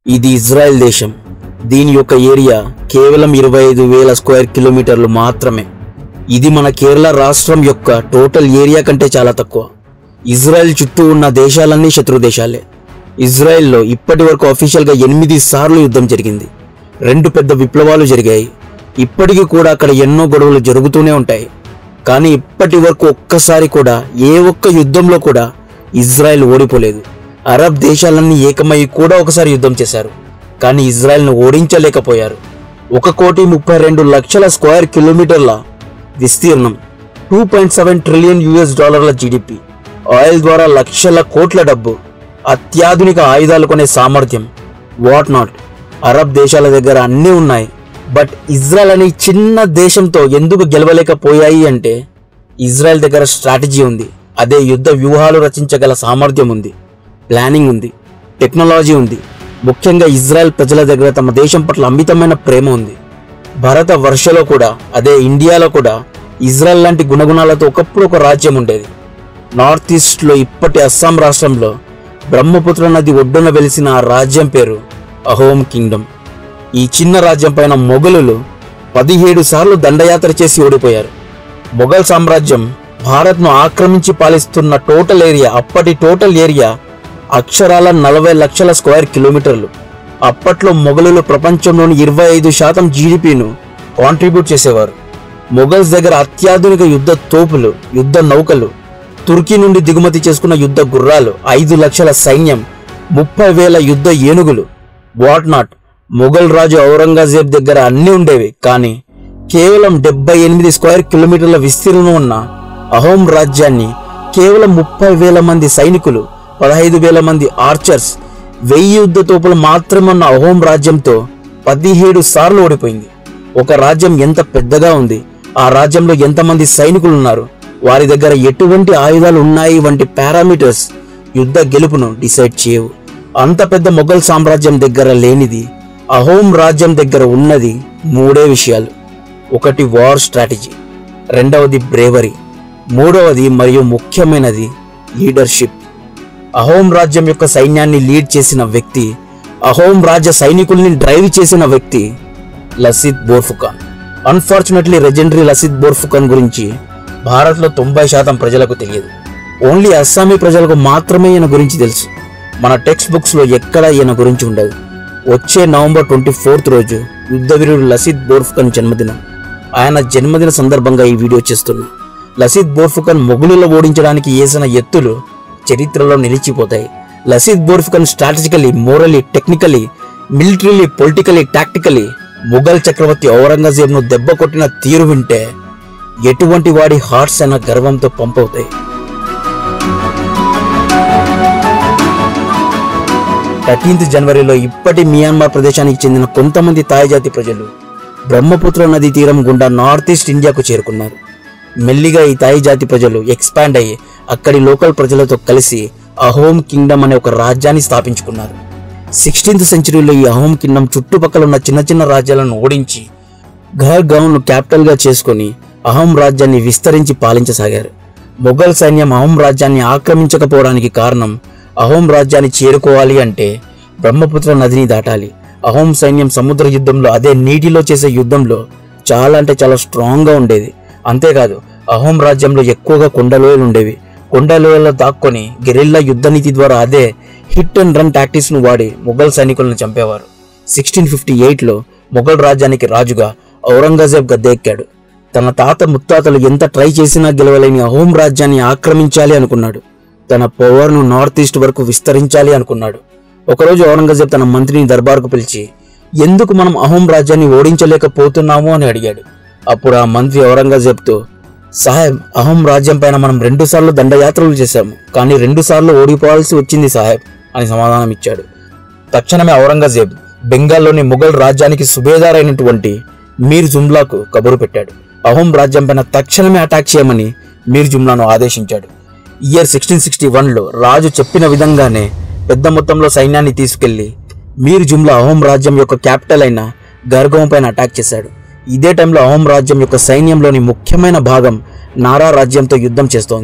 ఇది ఇజ్రాయెల్ దేశం దీని యొక్క ఏరియా కేవలం ఇరవై ఐదు వేల స్క్వేర్ కిలోమీటర్లు మాత్రమే ఇది మన కేరళ రాష్ట్రం యొక్క టోటల్ ఏరియా కంటే చాలా తక్కువ ఇజ్రాయెల్ చుట్టూ ఉన్న దేశాలన్నీ శత్రు దేశాలే ఇజ్రాయెల్లో ఇప్పటి వరకు అఫీషియల్గా ఎనిమిది సార్లు యుద్ధం జరిగింది రెండు పెద్ద విప్లవాలు జరిగాయి ఇప్పటికీ కూడా అక్కడ ఎన్నో గొడవలు జరుగుతూనే ఉంటాయి కానీ ఇప్పటి వరకు ఒక్కసారి కూడా ఏ ఒక్క యుద్ధంలో కూడా ఇజ్రాయెల్ ఓడిపోలేదు అరబ్ దేశాలన్నీ ఏకమై కూడా ఒకసారి యుద్ధం చేశారు కానీ ఇజ్రాయెల్ను ఓడించలేకపోయారు ఒక కోటి ముప్పై రెండు లక్షల స్క్వేర్ కిలోమీటర్ల విస్తీర్ణం two point seven trillion US డాలర్ల జీడిపి ఆయిల్ ద్వారా లక్షల కోట్ల డబ్బు అత్యాధునిక ఆయుధాలు కొనే సామర్థ్యం వాట్ నాట్ అరబ్ దేశాల దగ్గర అన్నీ ఉన్నాయి బట్ ఇజ్రాయెల్ అనే చిన్న దేశంతో ఎందుకు గెలవలేకపోయాయి అంటే ఇజ్రాయెల్ దగ్గర స్ట్రాటజీ ఉంది అదే యుద్ధ వ్యూహాలు రచించగల సామర్థ్యం ఉంది ప్లానింగ్ ఉంది టెక్నాలజీ ఉంది ముఖ్యంగా ఇజ్రాయెల్ ప్రజల దగ్గర తమ దేశం పట్ల అమితమైన ప్రేమ ఉంది భారత వర్షలో కూడా అదే ఇండియాలో కూడా ఇజ్రాయెల్ లాంటి గుణగుణాలతో ఒకప్పుడు ఒక రాజ్యం ఉండేది నార్త్ ఈస్ట్లో ఇప్పటి అస్సాం రాష్ట్రంలో బ్రహ్మపుత్ర నది ఒడ్డున వెలిసిన ఆ రాజ్యం పేరు అహోమ్ కింగ్డమ్ ఈ చిన్న రాజ్యం పైన మొఘలులు పదిహేడు సార్లు దండయాత్ర చేసి ఓడిపోయారు మొఘల్ సామ్రాజ్యం భారత్ను ఆక్రమించి పాలిస్తున్న టోటల్ ఏరియా అప్పటి టోటల్ ఏరియా అక్షరాల నలభై లక్షల స్క్వేర్ కిలోమీటర్లు అప్పట్లో మొఘలులు ప్రపంచంలోని ఇరవై ఐదు శాతం జీడిపిను కాంట్రిబ్యూట్ చేసేవారు మొఘల్స్ దగ్గర అత్యాధునిక యుద్ధ తోపులు యుద్ధ నౌకలు తుర్కీ నుండి దిగుమతి చేసుకున్న యుద్ధ గుర్రాలు ఐదు లక్షల సైన్యం ముప్పై వేల యుద్ధ ఏనుగులు వాట్ నాట్ మొఘల్ రాజు ఔరంగజేబ్ దగ్గర అన్నీ ఉండేవి కానీ కేవలం డెబ్బై ఎనిమిది స్క్వేర్ కిలోమీటర్ల విస్తీర్ణం ఉన్న అహోం రాజ్యాన్ని కేవలం ముప్పై వేల మంది సైనికులు పదహైదు వేల మంది ఆర్చర్స్ వెయ్యి యుద్ధ తోపులు మాత్రమే ఉన్న అహోం రాజ్యంతో పదిహేడు సార్లు ఓడిపోయింది ఒక రాజ్యం ఎంత పెద్దగా ఉంది ఆ రాజ్యంలో ఎంతమంది సైనికులు ఉన్నారు వారి దగ్గర ఎటువంటి ఆయుధాలు ఉన్నాయి వంటి పారామీటర్స్ యుద్ధ గెలుపును డిసైడ్ చేయవు అంత పెద్ద మొఘల్ సామ్రాజ్యం దగ్గర లేనిది అహోం రాజ్యం దగ్గర ఉన్నది మూడే విషయాలు ఒకటి వార్ స్ట్రాటజీ రెండవది బ్రేవరీ మూడవది మరియు ముఖ్యమైనది లీడర్షిప్ అహోం రాజ్యం యొక్క సైన్యాన్ని లీడ్ చేసిన వ్యక్తి అహోం రాజ్య సైనికుల్ని డ్రైవ్ చేసిన వ్యక్తి లసిత్ బోర్ఫుఖాన్ అన్ఫార్చునేట్లీ లెజెండరీ లసిత్ బోర్ఫుఖాన్ గురించి భారత్లో తొంభై శాతం ప్రజలకు తెలియదు ఓన్లీ అస్సామీ ప్రజలకు మాత్రమే ఈయన గురించి తెలుసు మన టెక్స్ట్ బుక్స్లో ఎక్కడా ఈయన గురించి ఉండదు వచ్చే నవంబర్ ట్వంటీ ఫోర్త్ రోజు యుద్ధవీరుడు లసిత్ బోర్ఫుఖాన్ జన్మదినం ఆయన జన్మదిన సందర్భంగా ఈ వీడియో చేస్తున్నా లసిత్ బోర్ఫుఖాన్ మొగులులో ఓడించడానికి వేసిన ఎత్తులు చరిత్రలో నిలిచిపోతాయి Lachit Borphukan strategically morally technically militarily politically tactically Mughal చక్రవర్తి ఔరంగజేబ్ను దెబ్బ కొట్టిన తీరు వింటే ఎటువంటి వాడి హార్ట్స్ అయినా గర్వంతో పంపవుతాయి థర్టీన్త్ జనవరిలో ఇప్పటి మియాన్మార్ ప్రదేశానికి చెందిన కొంతమంది తాయి జాతి ప్రజలు బ్రహ్మపుత్ర నదీ తీరం గుండా నార్త్ ఈస్ట్ ఇండియాకు చేరుకున్నారు మెల్లిగా ఈ తాయి జాతి ప్రజలు ఎక్స్పాండ్ అయ్యి అక్కడి లోకల్ ప్రజలతో కలిసి అహోమ్ కింగ్డమ్ అనే ఒక రాజ్యాన్ని స్థాపించుకున్నారు సిక్స్టీన్త్ సెంచరీలో ఈ అహోమ్ కింగ్డమ్ చుట్టుపక్కల ఉన్న చిన్న చిన్న రాజ్యాలను ఓడించి ఘర్ గౌన్ను క్యాపిటల్గా చేసుకొని అహోం రాజ్యాన్ని విస్తరించి పాలించసాగారు మొఘల్ సైన్యం అహోం రాజ్యాన్ని ఆక్రమించకపోవడానికి కారణం అహోం రాజ్యాన్ని చేరుకోవాలి అంటే బ్రహ్మపుత్ర నదిని దాటాలి అహోం సైన్యం సముద్ర యుద్ధంలో అదే నీటిలో చేసే యుద్ధంలో చాలా అంటే చాలా స్ట్రాంగ్గా ఉండేది అంతేకాదు అహోం రాజ్యంలో ఎక్కువగా కొండలోయలు ఉండేవి కొండలోయలో దాక్కొని గెరిల్లా యుద్ధ నీతి ద్వారా అదే హిట్ అండ్ రన్ టాక్టిక్స్ ను వాడి మొఘల్ సైనికులను చంపేవారు సిక్స్టీన్ ఫిఫ్టీ ఎయిట్లో మొఘల్ రాజ్యానికి రాజుగా ఔరంగజేబ్ గద్దెక్కాడు తన తాత ముత్తాతలు ఎంత ట్రై చేసినా గెలవలేని అహోం రాజ్యాన్ని ఆక్రమించాలి అనుకున్నాడు తన పవర్ను నార్త్ ఈస్ట్ వరకు విస్తరించాలి అనుకున్నాడు ఒకరోజు ఔరంగజేబ్ తన మంత్రిని దర్బార్కు పిలిచి ఎందుకు మనం అహోం రాజ్యాన్ని ఓడించలేకపోతున్నాము అని అడిగాడు అప్పుడు ఆ మంత్రి ఔరంగజేబ్తో సాహెబ్ అహోం రాజ్యం పైన మనం రెండు సార్లు దండయాత్రలు చేశాము కానీ రెండు సార్లు ఓడిపోవాల్సి వచ్చింది సాహెబ్ అని సమాధానం ఇచ్చాడు తక్షణమే ఔరంగజేబ్ బెంగాల్లోని ముఘల్ రాజ్యానికి సుబేదార్ అయినటువంటి మీర్ జుమ్లాకు కబురు పెట్టాడు అహోం రాజ్యం పైన తక్షణమే అటాక్ చేయమని మీర్ జుమ్లాను ఆదేశించాడు ఇయర్ సిక్స్టీన్ సిక్స్టీ వన్లో రాజు చెప్పిన విధంగానే పెద్ద మొత్తంలో సైన్యాన్ని తీసుకెళ్లి మీర్ జుమ్లా అహోం రాజ్యం యొక్క క్యాపిటల్ అయిన గర్గోం పైన అటాక్ చేశాడు ఇదే టైంలో అహోం రాజ్యం యొక్క సైన్యంలోని ముఖ్యమైన భాగం నారా రాజ్యంతో యుద్ధం చేస్తోంది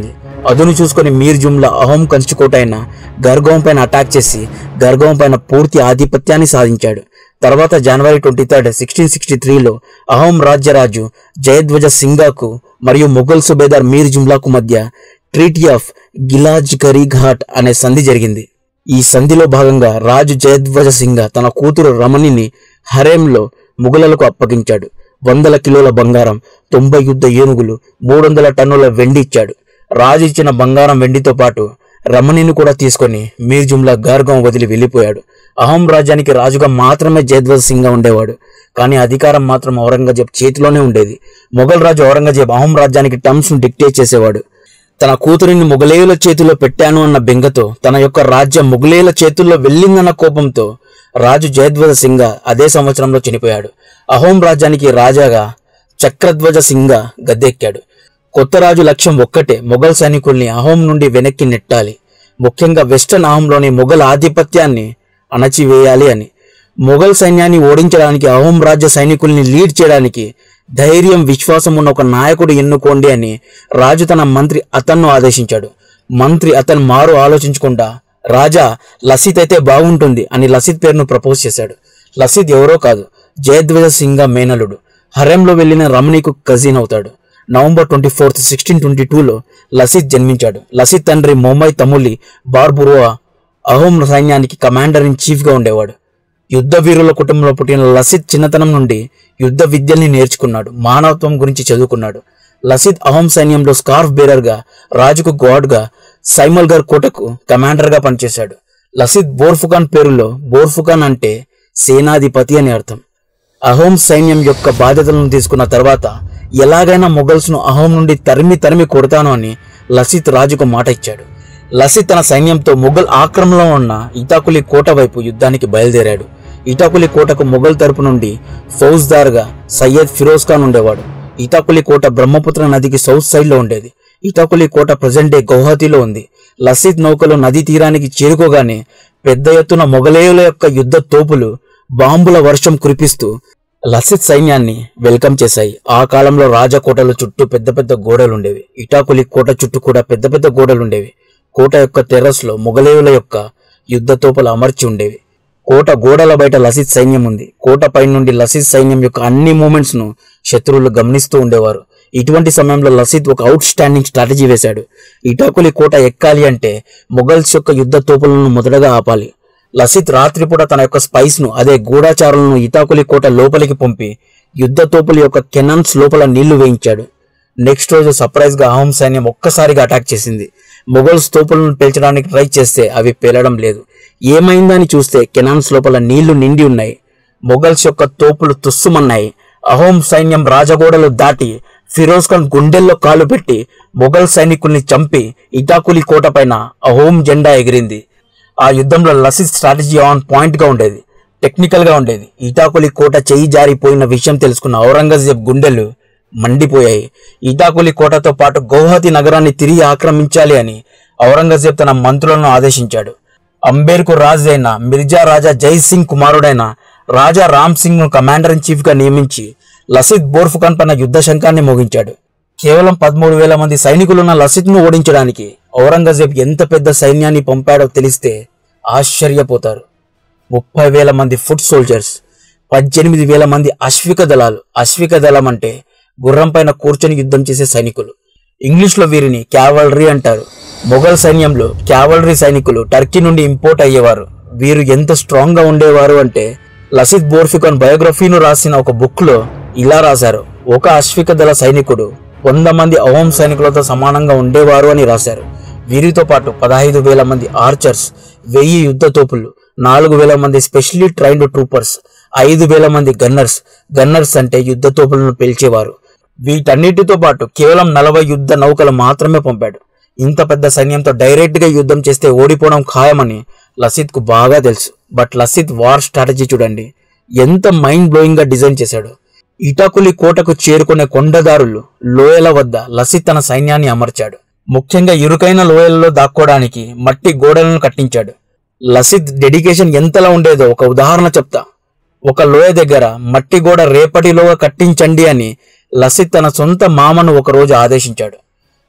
అదును చూసుకొని మీర్ జుమ్లా అహోం కంచుకోట అయిన గర్గోం పైన అటాక్ చేసి గర్గోం పైన పూర్తి ఆధిపత్యాన్ని సాధించాడు తర్వాత జనవరి ట్వంటీ థర్డ్ సిక్స్టీన్ సిక్స్టీ త్రీలో అహోం రాజ్యరాజు జయధ్వజ సింగాకు మరియు ముఘల్ సుబేదార్ మీర్ జుమ్లాకు మధ్య treaty of Ghilajharighat అనే సంధి జరిగింది ఈ సంధిలో భాగంగా రాజు జయధ్వజ సింగ తన కూతురు రమణిని హరేంలో ముఘలులకు అప్పగించాడు వందల కిలోల బంగారం తొంభై యుద్ధ ఏనుగులు మూడు వందల టన్నుల వెండి ఇచ్చాడు రాజు ఇచ్చిన బంగారం వెండితో పాటు రమణిని కూడా తీసుకొని మీర్ జుమ్లా గార్గం వదిలి వెళ్ళిపోయాడు అహం రాజ్యానికి రాజుగా మాత్రమే జయధ్వజ సింగ్ ఉండేవాడు కానీ అధికారం మాత్రం ఔరంగజేబ్ చేతిలోనే ఉండేది మొఘల్ రాజు ఔరంగజేబ్ అహం రాజ్యానికి టర్మ్స్ ను డిక్టేట్ చేసేవాడు తన కూతురిని ముగలేయుల చేతిలో పెట్టాను అన్న బెంగతో తన యొక్క రాజ్యం ముగలేయుల చేతుల్లో వెళ్ళిందన్న కోపంతో రాజు జయధ్వజ సింగ అదే సంవత్సరంలో చనిపోయాడు అహోం రాజ్యానికి రాజాగా చక్రధ్వజ సింగ గద్దెక్కాడు కొత్త రాజు లక్ష్యం ఒక్కటే మొఘల్ సైనికుల్ని అహోం నుండి వెనక్కి నెట్టాలి ముఖ్యంగా వెస్టర్న్ అహోంలోని మొఘల్ ఆధిపత్యాన్ని అణచివేయాలి అని మొఘల్ సైన్యాన్ని ఓడించడానికి అహోం రాజ్య సైనికుల్ని లీడ్ చేయడానికి ధైర్యం విశ్వాసం ఉన్న ఒక నాయకుడు ఎన్నుకోండి అని రాజు తన మంత్రి అతన్ను ఆదేశించాడు మంత్రి అతను మారు ఆలోచించకుండా రాజా లసిత్ అయితే బాగుంటుంది అని లసిత్ పేరును ప్రపోజ్ చేశాడు లసిత్ ఎవరో కాదు జయధ్వజ సింగ మేనలుడు హరెంలో వెళ్లిన రమణికు కజిన్ అవుతాడు November twenty fourth sixteen twenty టూలో లసిత్ జన్మించాడు లసిత్ తండ్రి మొంబై తములి బార్బురోవా అహోం సైన్యానికి కమాండర్ ఇన్ చీఫ్ గా ఉండేవాడు యుద్ధ వీరుల కుటుంబంలో పుట్టిన లసిత్ చిన్నతనం నుండి యుద్ధ విద్యల్ని నేర్చుకున్నాడు మానవత్వం గురించి చదువుకున్నాడు లసిత్ అహోం సైన్యంలో స్కార్ఫ్ బేరర్ గా రాజుకు గాడ్ గా సైమల్గర్ కోటకు కమాండర్ గా పనిచేశాడు లసిత్ బోర్ఫుఖాన్ పేరులో బోర్ఫుఖాన్ అంటే సేనాధిపతి అని అర్థం అహోం సైన్యం యొక్క బాధ్యతలను తీసుకున్న తర్వాత ఎలాగైనా మొఘల్స్ ను అహోం నుండి తరిమి తరిమి కొడతాను అని లసిత్ రాజుకు మాట ఇచ్చాడు లసిత్ తన సైన్యంతో మొఘల్ ఆక్రమణలో ఉన్న ఇటాకులి కోట వైపు యుద్ధానికి బయలుదేరాడు ఇటాకులి కోటకు మొఘల్ తరపు నుండి ఫౌజ్దార్గా సయ్యద్ ఫిరోజ్ ఖాన్ ఉండేవాడు ఇటాకులి కోట బ్రహ్మపుత్ర నదికి సౌత్ సైడ్ లో ఉండేది ఇటాకులి కోట ప్రజెంట్ డే గౌహతిలో ఉంది లసిత్ నౌకలు నదీ తీరానికి చేరుకోగానే పెద్ద ఎత్తున మొఘలేయుల యొక్క యుద్ధ తోపులు బాంబుల వర్షం కురిపిస్తూ లసిత్ సైన్యాన్ని వెల్కమ్ చేశాయి ఆ కాలంలో రాజకోటల చుట్టూ పెద్ద పెద్ద గోడలుండేవి ఇటాకులి కోట చుట్టూ కూడా పెద్ద పెద్ద గోడలుండేవి కోట యొక్క టెర్రస్ లో మొఘలేయుల యొక్క యుద్ధ తోపులు అమర్చి ఉండేవి కోట గోడల బయట లసిత్ సైన్యం ఉంది కోట పై నుండి లసిత్ సైన్యం యొక్క అన్ని మూమెంట్స్ ను శత్రువులు గమనిస్తూ ఉండేవారు ఇటువంటి సమయంలో లసిత్ ఒక అవుట్ స్టాండింగ్ స్ట్రాటజీ వేశాడు ఇటాకులి కోట ఎక్కాలి అంటే మొఘల్స్ యొక్క యుద్ధ తోపులను మొదటగా ఆపాలి లసిత్ రాత్రిపూట తన యొక్క స్పైస్ ను అదే గూఢాచారులను ఇటాకులి కోట లోపలికి పంపి యుద్ధ తోపుల యొక్క కెనాన్స్ లోపల నీళ్లు వేయించాడు నెక్స్ట్ రోజు సర్ప్రైజ్ గా అహోం సైన్యం ఒక్కసారిగా అటాక్ చేసింది మొఘల్స్ తోపులను పేల్చడానికి ట్రై చేస్తే అవి పేలడం లేదు ఏమైందని చూస్తే కెనాన్స్ లోపల నీళ్లు నిండి ఉన్నాయి మొఘల్స్ యొక్క తోపులు తుస్సుమన్నాయి అహోం సైన్యం రాజగోడలు దాటి ఫిరోజ్ ఖాన్ గుండెల్లో కాలు పెట్టి మొఘల్ సైనికుల్ని చంపి ఇటాకులి కోట పైన అహోం జెండా ఎగిరింది ఆ యుద్ధంలో లసిత్ స్ట్రాటజీ ఆన్ పాయింట్ గా ఉండేది టెక్నికల్ గా ఉండేది ఇటాకులి కోట చెయ్యి జారిపోయిన విషయం తెలుసుకున్న ఔరంగజేబ్ గుండెలు మండిపోయాయి ఇటాకులి కోటతో పాటు గౌహతి నగరాన్ని తిరిగి ఆక్రమించాలి అని ఔరంగజేబ్ తన మంత్రులను ఆదేశించాడు అంబేర్కు రాజు అయిన మిర్జా రాజా జై సింగ్ కుమారుడైన రాజా రామ్ సింగ్ ను కమాండర్ ఇన్ చీఫ్ గా నియమించి లసిత్ బోర్ఫుఖాన్ పైన యుద్ధ శంఖాన్ని మోగించాడు కేవలం పదమూడు వేల మంది సైనికులున్న లసిత్ ను ఓడించడానికి ఔరంగజేబ్ ఎంత పెద్ద సైన్యాన్ని పంపాడో తెలిస్తే ఆశ్చర్యపోతారు ముప్పై వేల మంది ఫుట్ సోల్జర్స్ పద్దెనిమిది వేల మంది అశ్విక దళాలు అశ్విక దళం అంటే గుర్రం పైన కూర్చొని యుద్ధం చేసే సైనికులు ఇంగ్లీష్ లో వీరిని క్యావలరీ అంటారు మొఘల్ సైన్యంలో క్యావలరీ సైనికులు టర్కీ నుండి ఇంపోర్ట్ అయ్యేవారు వీరు ఎంత స్ట్రాంగ్ గా ఉండేవారు అంటే లసిత్ బోర్ఫికాన్ బయోగ్రఫీను రాసిన ఒక బుక్ లో ఇలా రాశారు ఒక అశ్విక దళ సైనికుడు వంద మంది అహోం సైనికులతో సమానంగా ఉండేవారు అని రాశారు వీరితో పాటు పదహైదు వేల మంది ఆర్చర్స్ వెయ్యి యుద్ధ తోపులు నాలుగు వేల మంది స్పెషల్లీ ట్రైన్డ్ ట్రూపర్స్ ఐదు వేల మంది గన్నర్స్ గన్నర్స్ అంటే యుద్ధ తోపులను పేల్చేవారు వీటన్నిటితో పాటు కేవలం నలభై యుద్ధ నౌకలు మాత్రమే పంపాడు ఇంత పెద్ద సైన్యంతో డైరెక్ట్ గా యుద్ధం చేస్తే ఓడిపోవడం ఖాయమని లసిత్ కు బాగా తెలుసు బట్ లసిత్ వార్ స్ట్రాటజీ చూడండి ఎంత మైండ్ బ్లోయింగ్ గా డిజైన్ చేశాడు ఇటాకులి కోటకు చేరుకునే కొండదారులు లోయల వద్ద లసిత్ తన సైన్యాన్ని అమర్చాడు ముఖ్యంగా ఇరుకైన లోయలలో దాక్కోవడానికి మట్టి గోడలను కట్టించాడు లసిత్ డెడికేషన్ ఎంతలా ఉండేదో ఒక ఉదాహరణ చెప్తా ఒక లోయ దగ్గర మట్టి గోడ రేపటిలోగా కట్టించండి అని లసిత్ తన సొంత మామను ఒకరోజు ఆదేశించాడు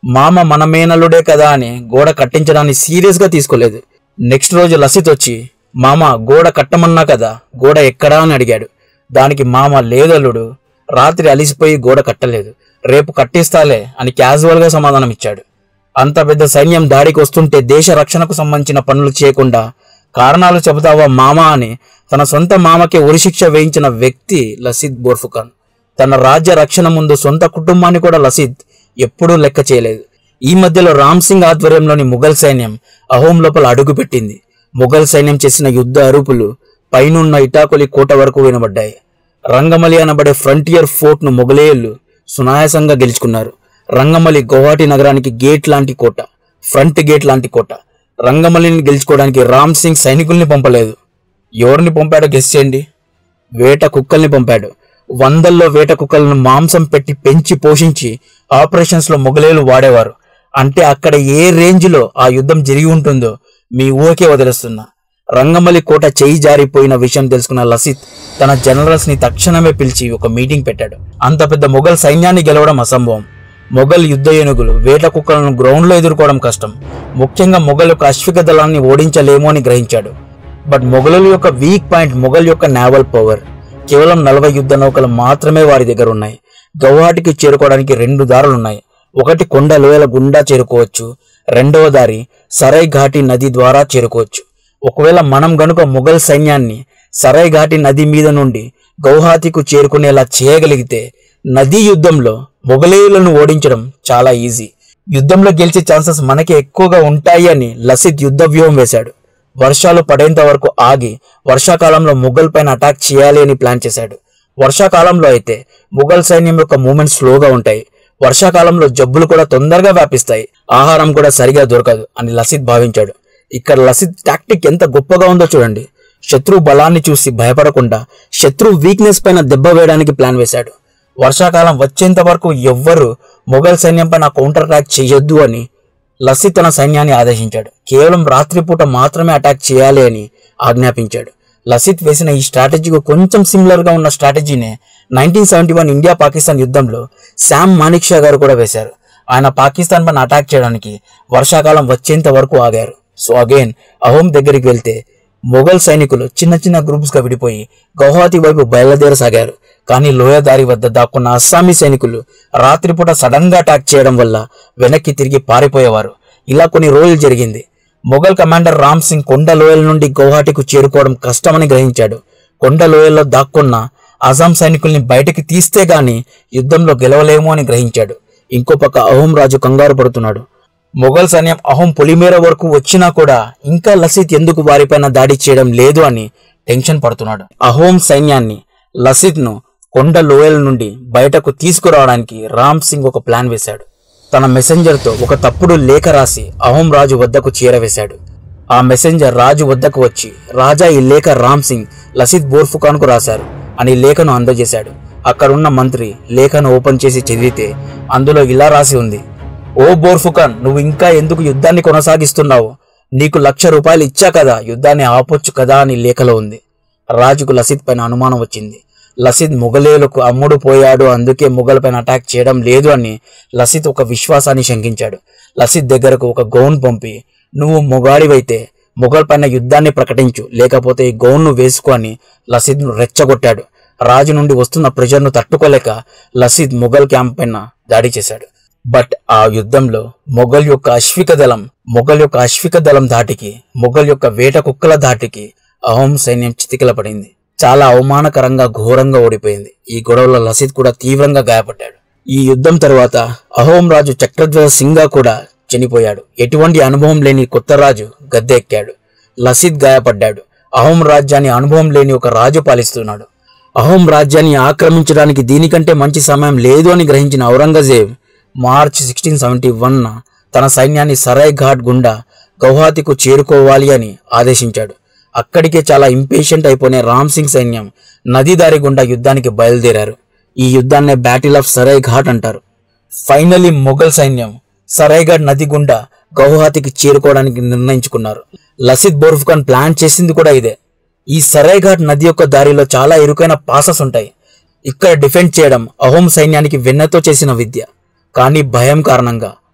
మామ మన మేనలుడే కదా అని గోడ కట్టించడాన్ని సీరియస్ గా తీసుకోలేదు నెక్స్ట్ రోజు లసిత్ వచ్చి మామ గోడ కట్టమన్నా కదా గోడ ఎక్కడా అని అడిగాడు దానికి మామ లేదల్లుడు రాత్రి అలిసిపోయి గోడ కట్టలేదు రేపు కట్టిస్తాలే అని క్యాజువల్ గా సమాధానం ఇచ్చాడు అంత పెద్ద సైన్యం దాడికి వస్తుంటే దేశ రక్షణకు సంబంధించిన పనులు చేయకుండా కారణాలు చెబుతావా మామ అని తన సొంత మామకే ఉరిశిక్ష వేయించిన వ్యక్తి లసిద్ బోర్ఫుఖాన్ తన రాజ్య రక్షణ ముందు సొంత కుటుంబాన్ని కూడా లసిద్ ఎప్పుడూ లెక్క చేయలేదు ఈ మధ్యలో రామ్ సింగ్ ఆధ్వర్యంలోని ముఘల్ సైన్యం అహోం లోపల అడుగుపెట్టింది ముఘల్ సైన్యం చేసిన యుద్ధ అరుపులు పైనున్న ఇటాకొలి కోట వరకు వినబడ్డాయి రంగమలి అనబడే ఫ్రంటియర్ ఫోర్ట్ ను మొగలేయులు సునాయాసంగా గెలుచుకున్నారు రంగమలి గౌహాటి నగరానికి గేట్ లాంటి కోట ఫ్రంట్ గేట్ లాంటి కోట రంగమలిని గెలుచుకోవడానికి రామ్ సింగ్ సైనికుల్ని పంపలేదు ఎవరిని పంపాడో గెస్ చేయండి వేట కుక్కల్ని పంపాడు వందల్లో వేట కుక్కలను మాంసం పెట్టి పెంచి పోషించి ఆపరేషన్స్ లో మొగలేలు వాడేవారు అంటే అక్కడ ఏ రేంజ్ లో ఆ యుద్ధం జరిగి ఉంటుందో మీ ఊహకే వదిలేస్తున్నా రంగమలి కోట చేయి జారిపోయిన విషయం తెలుసుకున్న లసిత్ తన జనరల్స్ ని తక్షణమే పిలిచి ఒక మీటింగ్ పెట్టాడు అంత పెద్ద మొఘల్ సైన్యాన్ని గెలవడం అసంభవం మొఘల్ యుద్ధ ఏనుగులు వేట కుక్కలను గ్రౌండ్ లో ఎదుర్కోవడం కష్టం ముఖ్యంగా మొఘల్ యొక్క అశ్విక దళాన్ని ఓడించలేమో అని గ్రహించాడు బట్ మొఘలుల యొక్క వీక్ పాయింట్ మొఘల్ యొక్క నావల్ పవర్ కేవలం నలభై యుద్ధ నౌకలు మాత్రమే వారి దగ్గర ఉన్నాయి గౌహాటికి చేరుకోవడానికి రెండు దారులున్నాయి ఒకటి కొండ లోయల గుండా చేరుకోవచ్చు రెండవ దారి సరై ఘాటి నది ద్వారా చేరుకోవచ్చు ఒకవేళ మనం గనుక మొఘల్ సైన్యాన్ని సరై ఘాటి నది మీద నుండి గౌహాతికు చేరుకునేలా చేయగలిగితే నదీ యుద్ధంలో మొఘలేయులను ఓడించడం చాలా ఈజీ యుద్ధంలో గెలిచే ఛాన్సెస్ మనకి ఎక్కువగా ఉంటాయి అని లసిత్ యుద్ధ వ్యూహం వేశాడు వర్షాలు పడేంత వరకు ఆగి వర్షాకాలంలో ముఘల్ పైన అటాక్ చేయాలి అని ప్లాన్ చేశాడు వర్షాకాలంలో అయితే ముఘల్ సైన్యం యొక్క మూమెంట్స్ స్లోగా ఉంటాయి వర్షాకాలంలో జబ్బులు కూడా తొందరగా వ్యాపిస్తాయి ఆహారం కూడా సరిగా దొరకదు అని లసిత్ భావించాడు ఇక్కడ లసిత్ టాక్టిక్ ఎంత గొప్పగా ఉందో చూడండి శత్రు బలాన్ని చూసి భయపడకుండా శత్రు వీక్నెస్ పైన దెబ్బ వేయడానికి ప్లాన్ వేశాడు వర్షాకాలం వచ్చేంత వరకు ఎవ్వరు మొఘల్ సైన్యం పైన కౌంటర్ అటాక్ చేయొద్దు అని లసిత్ తన సైన్యాన్ని ఆదేశించాడు కేవలం రాత్రిపూట మాత్రమే అటాక్ చేయాలి అని ఆజ్ఞాపించాడు లసిత్ వేసిన ఈ స్ట్రాటజీకి కొంచెం సిమిలర్ గా ఉన్న స్ట్రాటజీనే nineteen seventy one India Pakistan యుద్ధంలో శామ్ మానిక్ షా గారు కూడా వేశారు ఆయన పాకిస్తాన్ పైన అటాక్ చేయడానికి వర్షాకాలం వచ్చేంత వరకు ఆగారు సో అగైన్ అహోం దగ్గరికి వెళ్తే మొఘల్ సైనికులు చిన్న చిన్న గ్రూప్స్ గా విడిపోయి గౌహాతి వైపు బయలుదేరసాగారు కానీ లోయదారి వద్ద దాక్కున్న అస్సామీ సైనికులు రాత్రిపూట సడన్ గా అటాక్ చేయడం వల్ల వెనక్కి తిరిగి పారిపోయేవారు ఇలా కొన్ని రోజులు జరిగింది మొఘల్ కమాండర్ రామ్ సింగ్ కొండ లోయల నుండి గౌహాటికు చేరుకోవడం కష్టమని గ్రహించాడు కొండ లోయల్లో దాక్కున్న అజాం సైనికుల్ని బయటికి తీస్తే గాని యుద్ధంలో గెలవలేము అని గ్రహించాడు ఇంకో పక్క అహోం రాజు కంగారు పడుతున్నాడు మొఘల్ సైన్యం అహోం పొలిమేర వరకు వచ్చినా కూడా ఇంకా లసిత్ ఎందుకు వారిపైన దాడి చేయడం లేదు అని టెన్షన్ పడుతున్నాడు అహోం సైన్యాన్ని లసిత్ ను కొండ లోయల నుండి బయటకు తీసుకురావడానికి రామ్ సింగ్ ఒక ప్లాన్ వేశాడు తన మెసెంజర్ తో ఒక తప్పుడు లేఖ రాసి అహోం రాజు వద్దకు చేరవేశాడు ఆ మెసెంజర్ రాజు వద్దకు వచ్చి రాజా ఈ లేఖ రామ్ సింగ్ లసిత్ బోర్ఫుఖాన్ కు రాశారు అని లేఖను అందజేశాడు అక్కడున్న మంత్రి లేఖను ఓపెన్ చేసి చదివితే అందులో ఇలా రాసి ఉంది ఓ బోర్ఫుఖాన్ నువ్వు ఇంకా ఎందుకు యుద్ధాన్ని కొనసాగిస్తున్నావు నీకు లక్ష రూపాయలు ఇచ్చా కదా యుద్ధాన్ని ఆపొచ్చు కదా అని లేఖలో ఉంది రాజుకు లసిత్ పైన అనుమానం వచ్చింది లసిత్ మొఘలేయులకు అమ్ముడు పోయాడు అందుకే మొఘల్ పైన అటాక్ చేయడం లేదు అని లసిత్ ఒక విశ్వాసాన్ని శంకించాడు లసిత్ దగ్గరకు ఒక గౌన్ పంపి నువ్వు మొగాడివైతే మొఘల్ పైన యుద్ధాన్ని ప్రకటించు లేకపోతే ఈ గౌన్ను వేసుకో అని లసిత్ను రెచ్చగొట్టాడు రాజు నుండి వస్తున్న ప్రెజర్ను తట్టుకోలేక లసిత్ మొఘల్ క్యాంప్ పైన దాడి చేశాడు బట్ ఆ యుద్ధంలో మొఘల్ యొక్క అశ్విక దళం మొఘల్ యొక్క అశ్విక దళం ధాటికి మొఘల్ యొక్క వేట కుక్కల ధాటికి అహోం సైన్యం చితికిల పడింది చాలా అవమానకరంగా ఘోరంగా ఓడిపోయింది ఈ గొడవలో లసిత్ కూడా తీవ్రంగా గాయపడ్డాడు ఈ యుద్ధం తరువాత అహోం రాజు చక్రధ్వజ సింగా కూడా చనిపోయాడు ఎటువంటి అనుభవం లేని కొత్త రాజు గద్దె ఎక్కాడు లసిత్ గాయపడ్డాడు అహోం రాజ్యాన్ని అనుభవం లేని ఒక రాజు పాలిస్తున్నాడు అహోం రాజ్యాన్ని ఆక్రమించడానికి దీనికంటే మంచి సమయం లేదు అని గ్రహించిన Aurangzeb March sixteen seventy one తన సైన్యాన్ని సరాయ్ ఘాట్ గుండా గౌహాతికు చేరుకోవాలి అని ఆదేశించాడు అక్కడికే చాలా ఇంపేషెంట్ అయిపోయిన రామ్ సింగ్ సైన్యం నదీ దారి గుండా యుద్ధానికి బయలుదేరారు ఈ యుద్ధాన్నే బ్యాటిల్ ఆఫ్ సరాయ్ ఘాట్ అంటారు ఫైనలీ మొఘల్ సైన్యం సరైఘాట్ నది గుండా గౌహాతికి చేరుకోవడానికి నిర్ణయించుకున్నారు లసిత్ బోర్ఫుఖాన్ ప్లాన్ చేసింది కూడా ఇదే ఈ సరైఘాట్ నది యొక్క దారిలో చాలా ఇరుకైన పాసెస్ ఉంటాయి ఇక్కడ డిఫెండ్ చేయడం అహోం సైన్యానికి వెన్నతో చేసిన విద్య కానీ భయం కారణంగా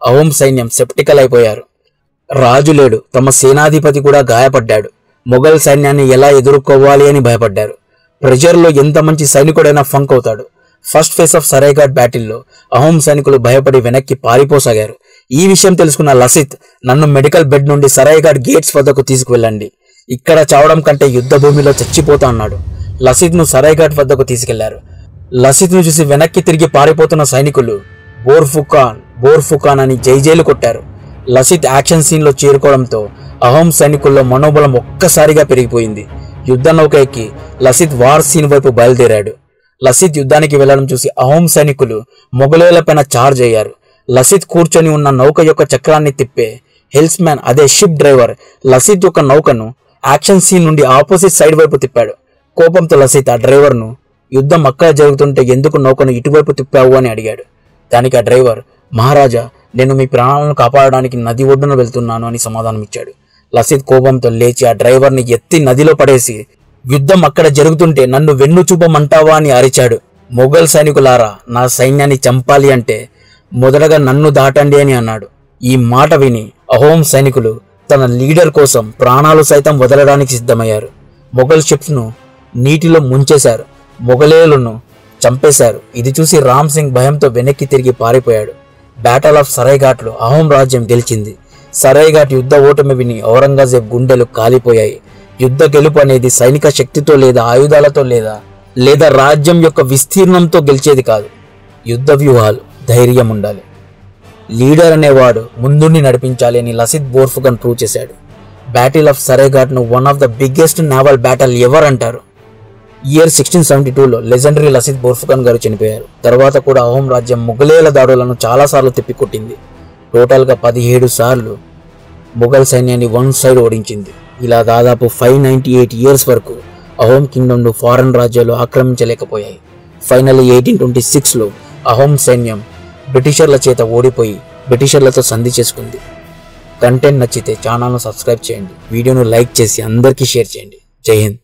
అహోం సైన్యం సెప్టికల్ అయిపోయారు రాజు లేడు తమ సేనాధిపతి కూడా గాయపడ్డాడు మొఘల్ సైన్యాన్ని ఎలా ఎదుర్కోవాలి అని భయపడ్డారు ప్రెజర్లో ఎంత మంచి సైనికుడైనా ఫంక్ అవుతాడు ఫస్ట్ ఫేస్ ఆఫ్ సరైఘాట్ బ్యాటిల్లో అహోం సైనికులు భయపడి వెనక్కి పారిపోసాగారు ఈ విషయం తెలుసుకున్న లసిత్ నన్ను మెడికల్ బెడ్ నుండి సరైఘాట్ గేట్స్ వద్దకు తీసుకువెళ్ళండి ఇక్కడ చావడం కంటే యుద్ధ భూమిలో చచ్చిపోతా అన్నాడు లసిత్ ను సరైఘాట్ వద్దకు తీసుకెళ్లారు లసిత్ ను చూసి వెనక్కి తిరిగి పారిపోతున్న సైనికులు బోర్ఫుఖాన్ బోర్ఫుఖాన్ అని జైజైలు కొట్టారు లసిత్ యాక్షన్ సీన్ లో చేరుకోవడంతో అహోం సైనికుల్లో మనోబలం ఒక్కసారిగా పెరిగిపోయింది యుద్ధ నౌక ఎక్కి లసిత్ వార్ సీన్ వైపు బయలుదేరాడు లసిత్ యుద్ధానికి వెళ్లడం చూసి అహోం సైనికులు మొఘలులపైన చార్జ్ అయ్యారు లసిత్ కూర్చొని ఉన్న నౌక యొక్క చక్రాన్ని తిప్పే హిల్స్ మ్యాన్ అదే షిప్ డ్రైవర్ లసిత్ యొక్క నౌకను యాక్షన్ సీన్ నుండి ఆపోజిట్ సైడ్ వైపు తిప్పాడు కోపంతో లసిత్ ఆ డ్రైవర్ను యుద్ధం అక్కడ జరుగుతుంటే ఎందుకు నౌకను ఇటువైపు తిప్పావు అని అడిగాడు దానికి ఆ డ్రైవర్ మహారాజా నేను మీ ప్రాణాలను కాపాడడానికి నది ఒడ్డున వెళ్తున్నాను అని సమాధానమిచ్చాడు లసిత్ కోపంతో లేచి ఆ డ్రైవర్ని ఎత్తి నదిలో పడేసి యుద్ధం అక్కడ జరుగుతుంటే నన్ను వెన్ను చూపమంటావా అని అరిచాడు మొఘల్ సైనికులారా నా సైన్యాన్ని చంపాలి అంటే మొదటగా నన్ను దాటండి అని అన్నాడు ఈ మాట విని అహోం సైనికులు తన లీడర్ కోసం ప్రాణాలు సైతం వదలడానికి సిద్ధమయ్యారు మొఘల్ షిప్స్ ను నీటిలో ముంచేశారు మొఘలేయులను చంపేశారు ఇది చూసి రామ్ సింగ్ భయంతో వెనక్కి తిరిగి పారిపోయాడు బ్యాటల్ ఆఫ్ సరైఘాట్లో అహోం రాజ్యం గెలిచింది సరైఘాట్ యుద్ధ ఓటమి విని ఔరంగజేబ్ గుండెలు కాలిపోయాయి యుద్ధ గెలుపు అనేది సైనిక శక్తితో లేదా ఆయుధాలతో లేదా లేదా రాజ్యం యొక్క విస్తీర్ణంతో గెలిచేది కాదు యుద్ధ వ్యూహాలు ధైర్యం ఉండాలి లీడర్ అనేవాడు ముందుండి నడిపించాలి అని లసిత్ బోర్ఫుగన్ ప్రూవ్ చేశాడు బ్యాటిల్ ఆఫ్ సరేఘాట్ ను one of the biggest naval battle ever అంటారు ఇయర్ సిక్స్టీన్ సెవెంటీ టూలో లెజెండరీ లసిత్ బోర్ఫుఖాన్ గారు చనిపోయారు తర్వాత కూడా అహోం రాజ్యం ముఘలేల దాడులను చాలాసార్లు తిప్పికొట్టింది టోటల్గా పదిహేడు సార్లు మొఘల్ సైన్యాన్ని వన్ సైడ్ ఓడించింది ఇలా దాదాపు ఫైవ్ నైంటీ ఎయిట్ ఇయర్స్ వరకు అహోం కింగ్డమ్ను ఫారెన్ రాజ్యాలు ఆక్రమించలేకపోయాయి ఫైనల్ ఎయిటీన్ ట్వంటీ సిక్స్లో అహోం సైన్యం బ్రిటిషర్ల చేత ఓడిపోయి బ్రిటిషర్లతో సంధి చేసుకుంది కంటెంట్ నచ్చితే ఛానల్ను సబ్స్క్రైబ్ చేయండి వీడియోను లైక్ చేసి అందరికీ షేర్ చేయండి జై హింద్